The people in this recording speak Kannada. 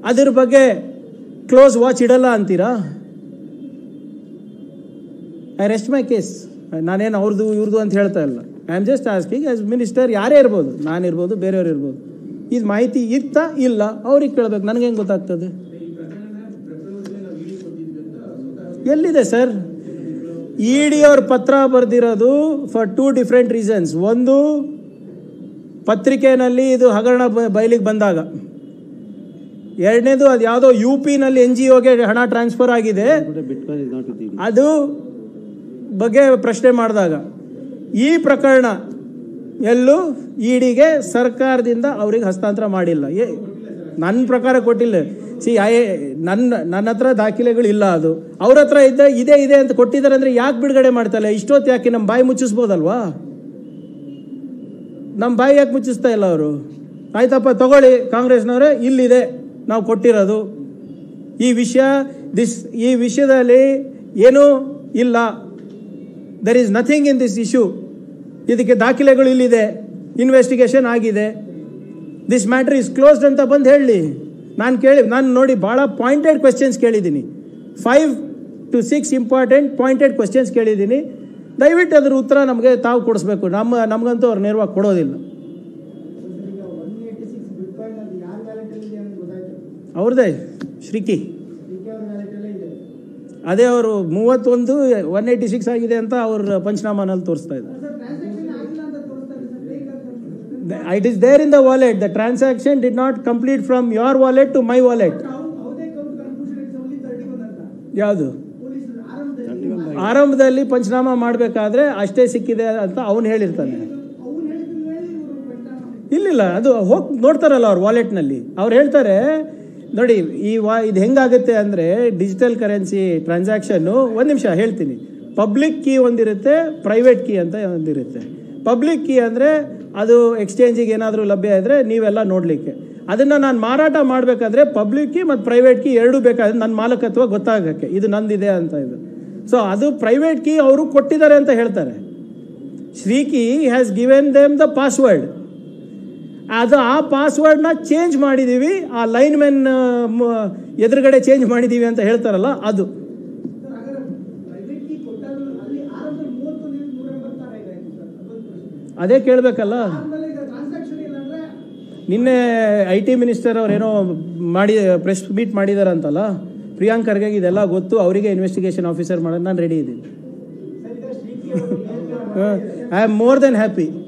ಅದ್ರ ಬಗ್ಗೆ ಕ್ಲೋಸ್ ವಾಚ್ ಇಡಲ್ಲ ಅಂತೀರಾ ಐ ರೆಸ್ಟ್ ಮೈ ಕೇಸ್ ನಾನೇನು ಅವ್ರದ್ದು ಇವ್ರದ್ದು ಅಂತ ಹೇಳ್ತಾ ಇಲ್ಲ I am just asking as minister ಯಾರೇ ಇರ್ಬೋದು ನಾನು ಇರ್ಬೋದು ಬೇರೆಯವ್ರು ಇರ್ಬೋದು ಇದು ಮಾಹಿತಿ ಇತ್ತ ಇಲ್ಲ ಅವ್ರಿಗೆ ಕೇಳಬೇಕು ನನಗೆ ಹೆಂಗೆ ಗೊತ್ತಾಗ್ತದೆ ಎಲ್ಲಿದೆ ಸರ್ ಇ ಡಿ ಅವ್ರ ಪತ್ರ ಬರೆದಿರೋದು ಫಾರ್ ಟೂ ಡಿಫ್ರೆಂಟ್ ರೀಸನ್ಸ್ ಒಂದು ಪತ್ರಿಕೆಯಲ್ಲಿ ಇದು ಹಗರಣ ಬ- ಬಯಲಿಗೆ ಬಂದಾಗ ಎರಡನೇದು ಅದು ಯಾವುದೋ ಯು ಪಿನಲ್ಲಿ ಎನ್ ಜಿ ಒಗೆ ಹಣ ಟ್ರಾನ್ಸ್ಫರ್ ಆಗಿದೆ Bitcoin is not with ED. ಅದು ಬಗ್ಗೆ ಪ್ರಶ್ನೆ ಮಾಡಿದಾಗ ಈ ಪ್ರಕರಣ ಎಲ್ಲೂ ಇಡಿಗೆ ಸರ್ಕಾರದಿಂದ ಅವ್ರಿಗೆ ಹಸ್ತಾಂತರ ಮಾಡಿಲ್ಲ ಏ ನನ್ನ ಪ್ರಕಾರ ಕೊಟ್ಟಿಲ್ಲ ಸಿ ಐ ನನ್ನ ನನ್ನ ಹತ್ರ ದಾಖಲೆಗಳು ಇಲ್ಲ ಅದು ಅವ್ರ ಹತ್ರ ಇದ್ದ ಇದೆ ಇದೆ ಅಂತ ಕೊಟ್ಟಿದ್ದಾರೆ ಅಂದರೆ ಯಾಕೆ ಬಿಡುಗಡೆ ಮಾಡ್ತಾಯಿಲ್ಲ ಇಷ್ಟೊತ್ತು ಯಾಕೆ ನಮ್ಮ ಬಾಯಿ ಮುಚ್ಚಿಸ್ಬೋದಲ್ವಾ ನಮ್ಮ ಬಾಯಿ ಯಾಕೆ ಮುಚ್ಚಿಸ್ತಾ ಇಲ್ಲ ಅವರು ಆಯ್ತಪ್ಪ ತಗೊಳ್ಳಿ ಕಾಂಗ್ರೆಸ್ನವರೇ ಇಲ್ಲಿದೆ ನಾವು ಕೊಟ್ಟಿರೋದು ಈ ವಿಷಯ ದಿಸ್ ಈ ವಿಷಯದಲ್ಲಿ ಏನೂ ಇಲ್ಲ there is nothing in this issue ಇದಕ್ಕೆ ದಾಖಲೆಗಳು ಇಲ್ಲಿದೆ ಇನ್ವೆಸ್ಟಿಗೇಷನ್ ಆಗಿದೆ ದಿಸ್ ಮ್ಯಾಟ್ರ್ ಇಸ್ ಕ್ಲೋಸ್ಡ್ ಅಂತ ಬಂದು ಹೇಳಿ ನಾನು ಕೇಳಿ ನಾನು ನೋಡಿ ಭಾಳ ಪಾಯಿಂಟೆಡ್ ಕ್ವೆಶನ್ಸ್ ಕೇಳಿದ್ದೀನಿ five to six important pointed questions ಕೇಳಿದ್ದೀನಿ ದಯವಿಟ್ಟು ಅದ್ರ ಉತ್ತರ ನಮಗೆ ತಾವು ಕೊಡಿಸ್ಬೇಕು ನಮ್ಮ ನಮಗಂತೂ ಅವ್ರು ನೇರವಾಗಿ ಕೊಡೋದಿಲ್ಲ ಅವ್ರದ್ದೇ ಶ್ರೀಕಿ ಅದೇ ಅವರು ಮೂವತ್ತೊಂದು ಒನ್ ಏಯ್ಟಿ ಸಿಕ್ಸ್ ಆಗಿದೆ ಅಂತ ಅವ್ರ ಪಂಚನಾಮನಲ್ಲಿ ತೋರಿಸ್ತಾ ಇದ್ದಾರೆ it is there in the wallet the transaction did not complete from your wallet to my wallet ಯಾವುದು ಆರಂಭದಲ್ಲಿ ಪಂಚನಾಮ ಮಾಡಬೇಕಾದ್ರೆ ಅಷ್ಟೇ ಸಿಕ್ಕಿದೆ ಅಂತ ಅವನು ಹೇಳಿರ್ತಾನೆ ಇಲ್ಲಿಲ್ಲ ಅದು ಹೋಗಿ ನೋಡ್ತಾರಲ್ಲ ಅವ್ರ ವಾಲೆಟ್ನಲ್ಲಿ ಅವ್ರು ಹೇಳ್ತಾರೆ ನೋಡಿ ಈ ವಾ ಇದು ಹೆಂಗಾಗುತ್ತೆ ಅಂದರೆ ಡಿಜಿಟಲ್ ಕರೆನ್ಸಿ ಟ್ರಾನ್ಸಾಕ್ಷನ್ನು ಒಂದು ನಿಮಿಷ ಹೇಳ್ತೀನಿ ಪಬ್ಲಿಕ್ ಕೀ ಒಂದಿರುತ್ತೆ ಪ್ರೈವೇಟ್ ಕೀ ಅಂತ ಒಂದಿರುತ್ತೆ ಪಬ್ಲಿಕ್ ಕೀ ಅಂದರೆ ಅದು ಎಕ್ಸ್ಚೇಂಜಿಗೆ ಏನಾದರೂ ಲಭ್ಯ ಇದ್ದರೆ ನೀವೆಲ್ಲ ನೋಡಲಿಕ್ಕೆ ಅದನ್ನು ನಾನು ಮಾರಾಟ ಮಾಡಬೇಕಾದ್ರೆ ಪಬ್ಲಿಕ್ ಕೀ ಮತ್ತು ಪ್ರೈವೇಟ್ ಕೀ ಎರಡೂ ಬೇಕಾದ್ರೆ ನನ್ನ ಮಾಲಕತ್ವ ಗೊತ್ತಾಗಕ್ಕೆ ಇದು ನಂದಿದೆ ಅಂತ ಇದು ಸೊ ಅದು ಪ್ರೈವೇಟ್ ಕೀ ಅವರು ಕೊಟ್ಟಿದ್ದಾರೆ ಅಂತ ಹೇಳ್ತಾರೆ Sriki has given them the password ಅದು ಆ ಪಾಸ್ವರ್ಡ್ನ ಚೇಂಜ್ ಮಾಡಿದ್ದೀವಿ ಆ ಲೈನ್ ಮೆನ್ ಎದುರುಗಡೆ ಚೇಂಜ್ ಮಾಡಿದ್ದೀವಿ ಅಂತ ಹೇಳ್ತಾರಲ್ಲ ಅದು ಅದೇ ಕೇಳಬೇಕಲ್ಲ ನಿನ್ನೆ ಐ ಟಿ ಮಿನಿಸ್ಟರ್ ಅವ್ರೇನೋ ಮಾಡಿ ಪ್ರೆಸ್ ಮೀಟ್ ಮಾಡಿದಾರಂತಲ್ಲ ಪ್ರಿಯಾಂಕ್ ಖರ್ಗೆ ಇದೆಲ್ಲ ಗೊತ್ತು ಅವರಿಗೆ ಇನ್ವೆಸ್ಟಿಗೇಷನ್ ಆಫೀಸರ್ ಮಾಡೋದು ನಾನು ರೆಡಿ ಇದ್ದೀನಿ I am more than happy